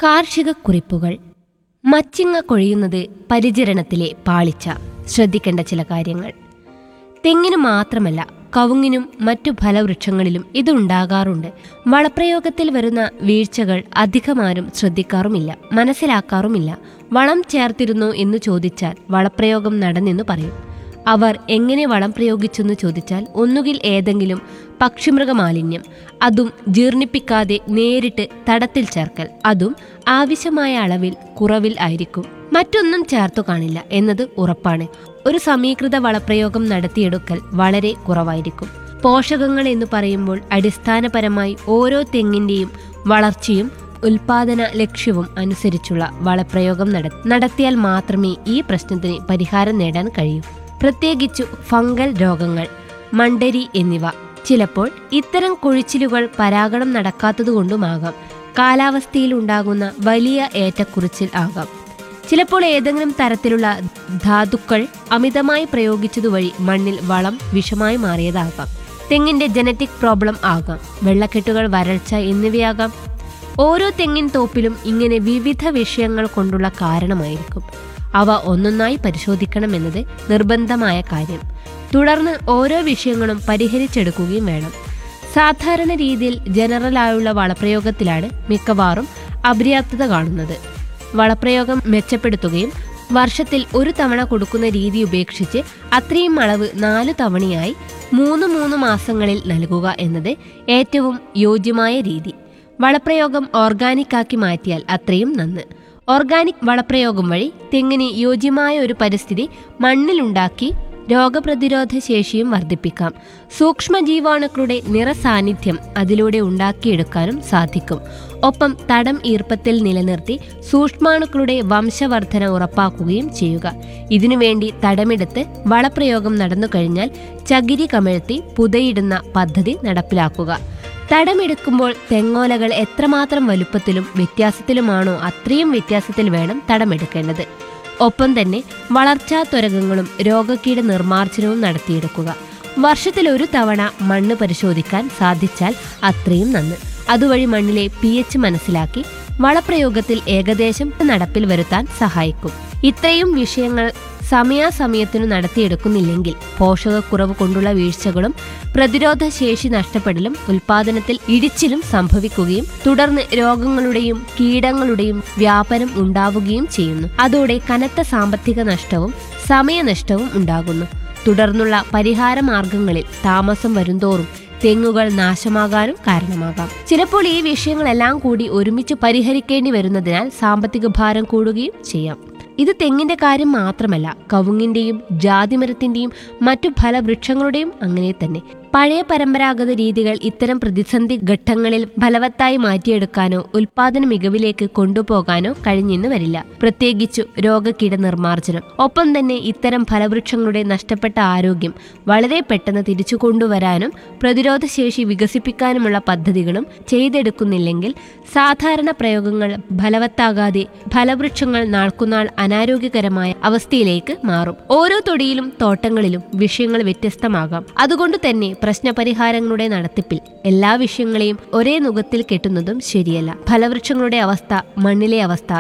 കാർഷിക കുറിപ്പുകൾ മച്ചിങ്ങ കൊഴിയുന്നത് പരിചരണത്തിലെ പാളിച്ച ശ്രദ്ധിക്കേണ്ട ചില കാര്യങ്ങൾ തെങ്ങിന് മാത്രമല്ല കവുങ്ങിനും മറ്റു ഫലവൃക്ഷങ്ങളിലും ഇത് ഉണ്ടാകാറുണ്ട് വളപ്രയോഗത്തിൽ വരുന്ന വീഴ്ചകൾ അധികമാരും ശ്രദ്ധിക്കാറുമില്ല മനസ്സിലാക്കാറുമില്ല വളം ചേർത്തിരുന്നോ എന്ന് ചോദിച്ചാൽ വളപ്രയോഗം നടന്നെന്ന് പറയും അവർ എങ്ങനെ വളം പ്രയോഗിച്ചെന്ന് ചോദിച്ചാൽ ഒന്നുകിൽ ഏതെങ്കിലും പക്ഷിമൃഗ മാലിന്യം അതും ജീർണിപ്പിക്കാതെ നേരിട്ട് തടത്തിൽ ചേർക്കൽ അതും ആവശ്യമായ അളവിൽ കുറവിൽ ആയിരിക്കും മറ്റൊന്നും ചേർത്തു കാണില്ല എന്നത് ഉറപ്പാണ് ഒരു സമീകൃത വളപ്രയോഗം നടത്തിയെടുക്കൽ വളരെ കുറവായിരിക്കും പോഷകങ്ങൾ എന്ന് പറയുമ്പോൾ അടിസ്ഥാനപരമായി ഓരോ തെങ്ങിന്റെയും വളർച്ചയും ഉൽപാദന ലക്ഷ്യവും അനുസരിച്ചുള്ള വളപ്രയോഗം നട നടത്തിയാൽ മാത്രമേ ഈ പ്രശ്നത്തിന് പരിഹാരം നേടാൻ കഴിയൂ പ്രത്യേകിച്ചു ഫംഗൽ രോഗങ്ങൾ മണ്ടരി എന്നിവ ചിലപ്പോൾ ഇത്തരം കൊഴിച്ചിലുകൾ പരാഗണം നടക്കാത്തതുകൊണ്ടുമാകാം കാലാവസ്ഥയിൽ ഉണ്ടാകുന്ന വലിയ ഏറ്റക്കുറിച്ചിൽ ആകാം ചിലപ്പോൾ ഏതെങ്കിലും തരത്തിലുള്ള ധാതുക്കൾ അമിതമായി പ്രയോഗിച്ചതുവഴി മണ്ണിൽ വളം വിഷമായി മാറിയതാകാം തെങ്ങിന്റെ ജനറ്റിക് പ്രോബ്ലം ആകാം വെള്ളക്കെട്ടുകൾ വരൾച്ച എന്നിവയാകാം ഓരോ തെങ്ങിൻ തോപ്പിലും ഇങ്ങനെ വിവിധ വിഷയങ്ങൾ കൊണ്ടുള്ള കാരണമായിരിക്കും അവ ഒന്നൊന്നായി പരിശോധിക്കണമെന്നത് നിർബന്ധമായ കാര്യം തുടർന്ന് ഓരോ വിഷയങ്ങളും പരിഹരിച്ചെടുക്കുകയും വേണം സാധാരണ രീതിയിൽ ജനറലായുള്ള വളപ്രയോഗത്തിലാണ് മിക്കവാറും അപര്യാപ്തത കാണുന്നത് വളപ്രയോഗം മെച്ചപ്പെടുത്തുകയും വർഷത്തിൽ ഒരു തവണ കൊടുക്കുന്ന രീതി ഉപേക്ഷിച്ച് അത്രയും അളവ് നാലു തവണയായി മൂന്ന് മൂന്ന് മാസങ്ങളിൽ നൽകുക എന്നത് ഏറ്റവും യോജ്യമായ രീതി വളപ്രയോഗം ഓർഗാനിക് ആക്കി മാറ്റിയാൽ അത്രയും നന്ന് ഓർഗാനിക് വളപ്രയോഗം വഴി തെങ്ങിന് യോജ്യമായ ഒരു പരിസ്ഥിതി മണ്ണിലുണ്ടാക്കി രോഗപ്രതിരോധ ശേഷിയും വർദ്ധിപ്പിക്കാം സൂക്ഷ്മജീവാണുക്കളുടെ നിറസാന്നിധ്യം അതിലൂടെ ഉണ്ടാക്കിയെടുക്കാനും സാധിക്കും ഒപ്പം തടം ഈർപ്പത്തിൽ നിലനിർത്തി സൂക്ഷ്മാണുക്കളുടെ വംശവർധന ഉറപ്പാക്കുകയും ചെയ്യുക ഇതിനുവേണ്ടി തടമെടുത്ത് വളപ്രയോഗം നടന്നു കഴിഞ്ഞാൽ ചകിരി കമഴ്ത്തി പുതയിടുന്ന പദ്ധതി നടപ്പിലാക്കുക തടമെടുക്കുമ്പോൾ തെങ്ങോലകൾ എത്രമാത്രം വലുപ്പത്തിലും വ്യത്യാസത്തിലുമാണോ അത്രയും വ്യത്യാസത്തിൽ വേണം തടമെടുക്കേണ്ടത് ഒപ്പം തന്നെ വളർച്ചാ ത്വരകങ്ങളും രോഗക്കീട നിർമ്മാർജ്ജനവും നടത്തിയെടുക്കുക വർഷത്തിൽ ഒരു തവണ മണ്ണ് പരിശോധിക്കാൻ സാധിച്ചാൽ അത്രയും നന്ന് അതുവഴി മണ്ണിലെ പി എച്ച് മനസ്സിലാക്കി വളപ്രയോഗത്തിൽ ഏകദേശം നടപ്പിൽ വരുത്താൻ സഹായിക്കും ഇത്രയും വിഷയങ്ങൾ സമയാസമയത്തിനു നടത്തിയെടുക്കുന്നില്ലെങ്കിൽ പോഷകക്കുറവ് കൊണ്ടുള്ള വീഴ്ചകളും പ്രതിരോധ ശേഷി നഷ്ടപ്പെടലും ഉൽപാദനത്തിൽ ഇടിച്ചിലും സംഭവിക്കുകയും തുടർന്ന് രോഗങ്ങളുടെയും കീടങ്ങളുടെയും വ്യാപനം ഉണ്ടാവുകയും ചെയ്യുന്നു അതോടെ കനത്ത സാമ്പത്തിക നഷ്ടവും സമയനഷ്ടവും ഉണ്ടാകുന്നു തുടർന്നുള്ള പരിഹാര മാർഗങ്ങളിൽ താമസം വരുംതോറും തെങ്ങുകൾ നാശമാകാനും കാരണമാകാം ചിലപ്പോൾ ഈ വിഷയങ്ങളെല്ലാം കൂടി ഒരുമിച്ച് പരിഹരിക്കേണ്ടി വരുന്നതിനാൽ സാമ്പത്തിക ഭാരം കൂടുകയും ചെയ്യാം ഇത് തെങ്ങിന്റെ കാര്യം മാത്രമല്ല കവുങ്ങിന്റെയും ജാതിമരത്തിന്റെയും മറ്റു ഫലവൃക്ഷങ്ങളുടെയും അങ്ങനെ തന്നെ പഴയ പരമ്പരാഗത രീതികൾ ഇത്തരം പ്രതിസന്ധി ഘട്ടങ്ങളിൽ ഫലവത്തായി മാറ്റിയെടുക്കാനോ ഉൽപാദന മികവിലേക്ക് കൊണ്ടുപോകാനോ കഴിഞ്ഞെന്ന് വരില്ല പ്രത്യേകിച്ചു രോഗകീട നിർമ്മാർജ്ജനം ഒപ്പം തന്നെ ഇത്തരം ഫലവൃക്ഷങ്ങളുടെ നഷ്ടപ്പെട്ട ആരോഗ്യം വളരെ പെട്ടെന്ന് തിരിച്ചു കൊണ്ടുവരാനും പ്രതിരോധ ശേഷി വികസിപ്പിക്കാനുമുള്ള പദ്ധതികളും ചെയ്തെടുക്കുന്നില്ലെങ്കിൽ സാധാരണ പ്രയോഗങ്ങൾ ഫലവത്താകാതെ ഫലവൃക്ഷങ്ങൾ നാൾക്കുനാൾ അനാരോഗ്യകരമായ അവസ്ഥയിലേക്ക് മാറും ഓരോ തൊടിയിലും തോട്ടങ്ങളിലും വിഷയങ്ങൾ വ്യത്യസ്തമാകാം അതുകൊണ്ട് തന്നെ പ്രശ്നപരിഹാരങ്ങളുടെ നടത്തിപ്പിൽ എല്ലാ വിഷയങ്ങളെയും ഒരേ നുഖത്തിൽ കെട്ടുന്നതും ശരിയല്ല ഫലവൃക്ഷങ്ങളുടെ അവസ്ഥ മണ്ണിലെ അവസ്ഥ